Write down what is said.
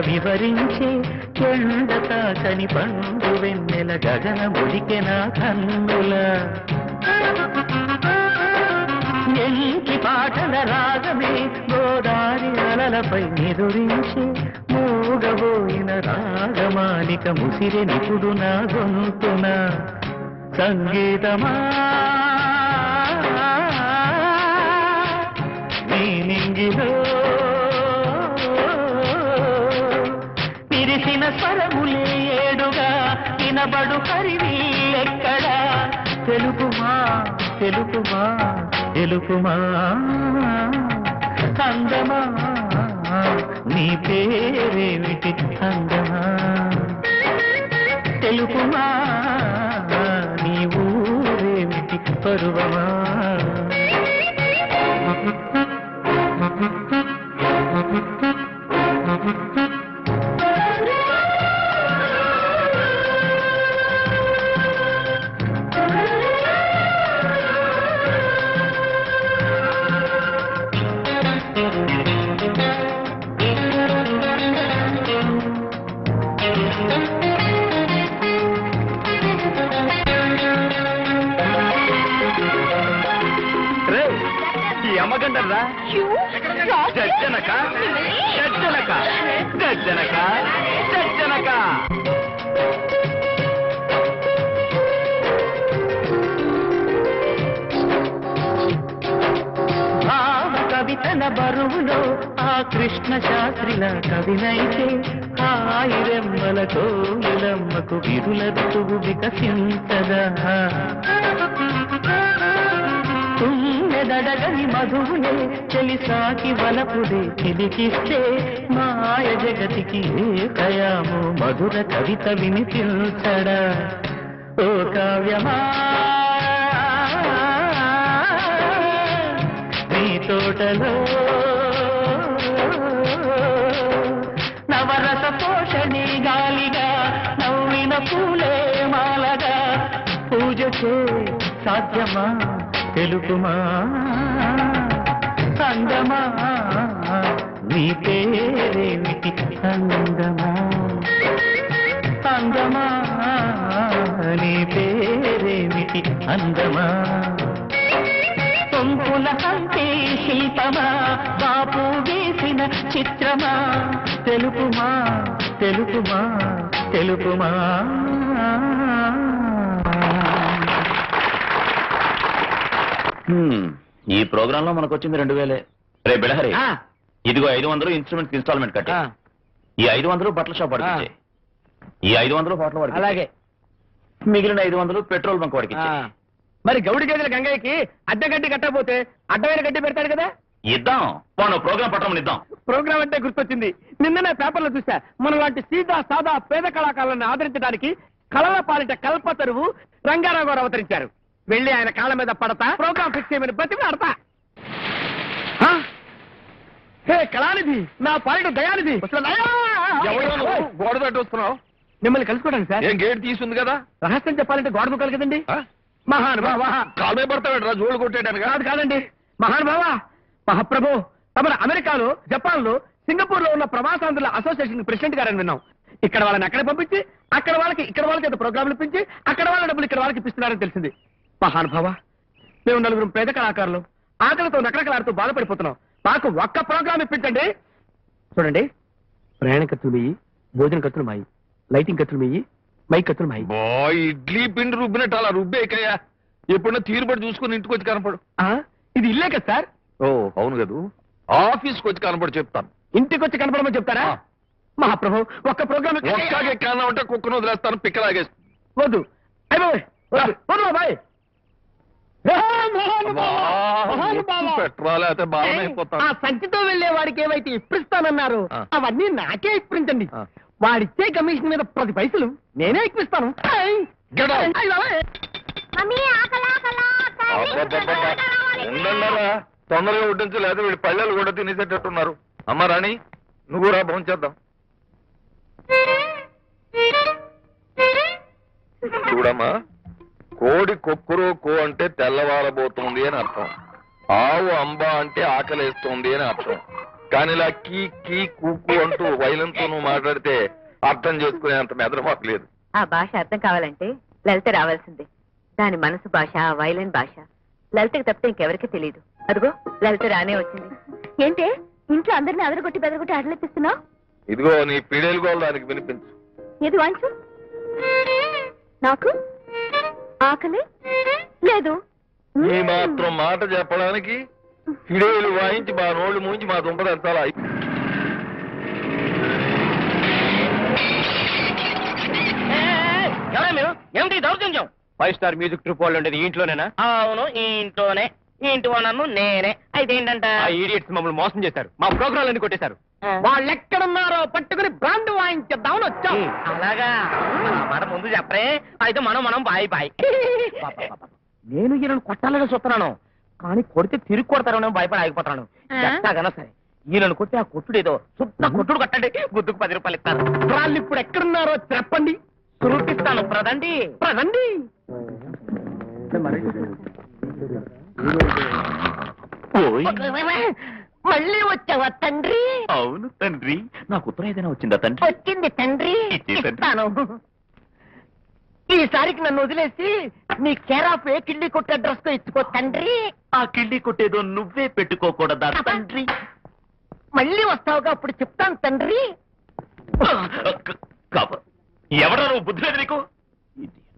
వివరించే ఎండ తాకని పండు వెన్నెల గగన ముడికెన కన్నుల ఎంకి పాటల రాగమే గోదారి అలలపై నిదురించి మూగబోయిన రాగమాలిక ముసిరి నిపుడు నా గొంతున సంగీతమా నీ నింగిలో పిరిసిన స్వరములే ఏడుగా వినబడు హరివిల్లెక్కడా తెలుపుమా తెలుపుమా తెలుపుమా అందమా నీ పేరేమిటి అందమా తెలుపుమా నీ ఊరేమిటి పరువమా ఈ అమ్మగంటరా జజ్జనక జజ్జనక జజ్జనక జజ్జనక భావ కవితల బరువులో ఆ కృష్ణ శాస్త్రిల కవినైతే హాయిరెమ్మల కోయిలమ్మకు విరుల ఋతువు వికసించదా తుమ్మెదడగని మధువులే చెలిసాకి వలపుడే చిలికిస్తే మాయ జగతికి ఏ కయాము మధుర కవిత వినిపించడా ఓ కావ్యమా నీ తోటలో నవరస పోషణి గాలిగా నవ్విన పూలే మాలగా పూజకే సాధ్యమా తెలుపుమా అందమా నీ పేరేమిటి అందమా అందమా నీ పేరేమిటి అందమా పొంపుల హంపి శిల్పమా బాపు వేసిన చిత్రమా తెలుపుమా తెలుపుమా తెలుపుమా హ్మ్, ఈ ప్రోగ్రామ్ లో మనకు వచ్చింది రెండు వేలే రే బిడహరి ఇదిగో ఐదు వందలు ఇన్స్ట్రుమెంట్ ఇన్స్టాల్మెంట్ కట్టే ఈ ఐదు వందలు బట్టల షాప్ వాడికి ఇచ్చేయ్. ఈ ఐదు వందలు హోటల్ వాడికి అలాగే ఇచ్చేయ్. మిగిలిన ఐదు వందలు పెట్రోల్ బంక్ వాడికి ఆ. ఇచ్చేయ్. మరి గౌడి గేదెల గంగయ్యకి అడ్డ గడ్డి కట్టకపోతే అడ్డమైన గడ్డి పెడతాడు కదా ఇద్దాం పోను ప్రోగ్రామ్ పట్టమని ఇద్దాం ప్రోగ్రామ్ అంటే గుర్తొచ్చింది నిన్ననే పేపర్లో చూసా మన లాంటి సీదా సాదా పేద కళాకారులను ఆదరించడానికి కళల పాలిట కల్పతరువు రంగారావు గారు అవతరించారు వెళ్ళి ఆయన కాళ్ళ మీద పడతా ప్రోగ్రామ్ ఫిక్స్ చేయమని బతికి ఆడతా ఆ? హే కళానిధి నా పాలిట దయానిధి గోడ వస్తున్నావు మిమ్మల్ని కలుసుకోవడానికి సార్ ఏం గేట్ తీసుంది కదా రహస్యం చెప్పాలంటే గోడ ముక్కలు కదండి ఆ? మహానుభావ కాలమే పడతాడు రా జోలు కొట్టాడు కాదు కాదండి మహానుభావ మహాప్రభు తమరు అమెరికాలో జపాన్ లో సింగపూర్ లో ఉన్న ప్రవాసాంధ్రుల అసోసియేషన్ ప్రెసిడెంట్ గారని విన్నాం ఇక్కడ వాళ్ళని అక్కడ పంపించి అక్కడ వాళ్ళకి ఇక్కడ వాళ్ళకి ఏదో ప్రోగ్రాంలు ఇప్పించి అక్కడ వాళ్ళ డబ్బులు ఇక్కడ వాళ్ళకి ఇప్పిస్తున్నారని తెలిసింది మహానుభావ మేము నలుగురు పేద కళాకారులు ఆకలితో నకరకలాడుతూ బాధపడిపోతున్నాం మాకు ఒక్క ప్రోగ్రాం ఇప్పించండి చూడండి ప్రయాణ ఖర్చులు మీయి భోజన ఖర్చులు మాయి లైటింగ్ ఖర్చులు మీయి మైక్ ఖర్చులు మాయి బా ఇడ్లీ పిండి రుబ్బినట్టు అలా రుబ్బేకయ్యా ఎప్పుడన్నా తీరుబడి చూసుకుని ఇంటికి వచ్చి కనపడు ఆ, ఇది ఇల్లే కదా సార్ ఓ అవును కదూ ఆఫీస్కి వచ్చి కనపడి చెప్తాను ఇంటికి వచ్చి కనపడమని చెప్తారా ఆ. మహాప్రభు ఒక్క ప్రోగ్రామ్ ఒక్కగా ఎక్కడన్నా ఉంటే కుక్కను వదిలేస్తాను పిక్కలాగేసి వద్దు అయ్య బాబోయ్, వద్దు వద్దు బాబాయ్ పెట్రోల్ అయితే బాగానే ఆ అయిపోతాను సంచితో వెళ్లే వాడికి ఏవైతే ఇప్పిస్తానన్నారు ఆ. అవన్నీ నాకే ఇప్పించండి ఆ. వాడిచ్చే కమిషన్ మీద పది పైసలు నేనే ఇప్పిస్తాను ఆయ్. Get out. అయ్య బాబోయ్. ఉండండిరా తొందరగా వడ్డించు లేదా వీళ్ళు పళ్ళలు కూడా తినేసేటట్టున్నారు అమ్మ రాణి నువ్వు రా భోంచేద్దాం చూడమ్మా కోడి కొక్కురో కో అంటే తెల్లవారబోతుంది అని అర్థం ఆవు అంబ అంటే ఆకలేస్తుంది అని అర్థం కానీ ఇలా కీ కీ కూకు అంటూ వైలంతో నువ్వు మాట్లాడితే అర్థం చేసుకునేంత మెదరమాకు లేదు ఆ భాష అర్థం కావాలంటే లలిత రావాల్సిందే దాని మనసు భాష ఆ వైలెన్ భాష లలితకి తప్పితే ఇంకెవరికి తెలియదు అదిగో లలిత రానే వచ్చింది ఏంటే ఇంట్లో అందరిని అదరగొట్టి బెదరగొట్టి అడలేపిస్తున్నావు ఇదిగో నీ పిడేలు గోల్ దానికి వినిపించు ఏది వాంచు నాకు ఆకలి లేదు ఈ మాత్రం మాట చెప్పడానికి పిడేలు వాయించి మా నోళ్ళు మూంచి మా దుంపదంతాలా ఎవరా మీరు ఏమిటి దౌర్జన్యం ఫైవ్ స్టార్ మ్యూజిక్ ట్రూప్ వాళ్ళు ఉండేది ఈ ఇంట్లోనేనా అవును ఈ ఇంట్లోనే ఈ ఇంటి ఓనర్ను నేనే అయితే ఏంటంట ఆ ఈడియట్స్ మమ్మల్ని మోసం చేశారు మా ప్రోగ్రామ్ అన్ని కొట్టేశారు ఆ. వాళ్ళు ఎక్కడున్నారో పట్టుకుని బ్రాండ్ వాయించేద్దామని వచ్చాం అలాగా ఆ మాట ముందు చెప్పరే అయితే మనం మనం బాయ్ బాయ్ నేను ఈయనను కొట్టాలని చూస్తున్నాను కానీ కొడితే తిరిగి కొడతారని భయపడి ఆగిపోతున్నాను ఆ? ఎట్టాగనా సరే ఈయనను కొట్టి ఆ కొట్టుడు ఏదో శుద్ధ కొట్టుడు కట్టండి గుద్దుకు పది రూపాయలు ఇస్తారు వాళ్ళు ఇప్పుడు ఎక్కడున్నారో చెప్పండి చూపిస్తాను ప్రదండి పదండి ఓయ్ మళ్ళీ వచ్చావా తండ్రి అవును తండ్రి నాకు ఉత్తరం ఏదైనా వచ్చిందా తండ్రి వచ్చింది తండ్రి ఇచ్చేసండి. ఇస్తాను ఈసారికి నన్ను వదిలేసి నీ కేరాఫ్ ఏ కిళ్ళి కొట్టే డ్రెస్ తో ఇచ్చుకో తండ్రి ఆ కిళ్ళి కొట్టేదో నువ్వే పెట్టుకోకూడదా తండ్రి మళ్ళీ వస్తావుగా అప్పుడు చెప్తాను తండ్రి క- కాప ఎవడా నువ్వు బుద్ధి లేదు నీకు ఇది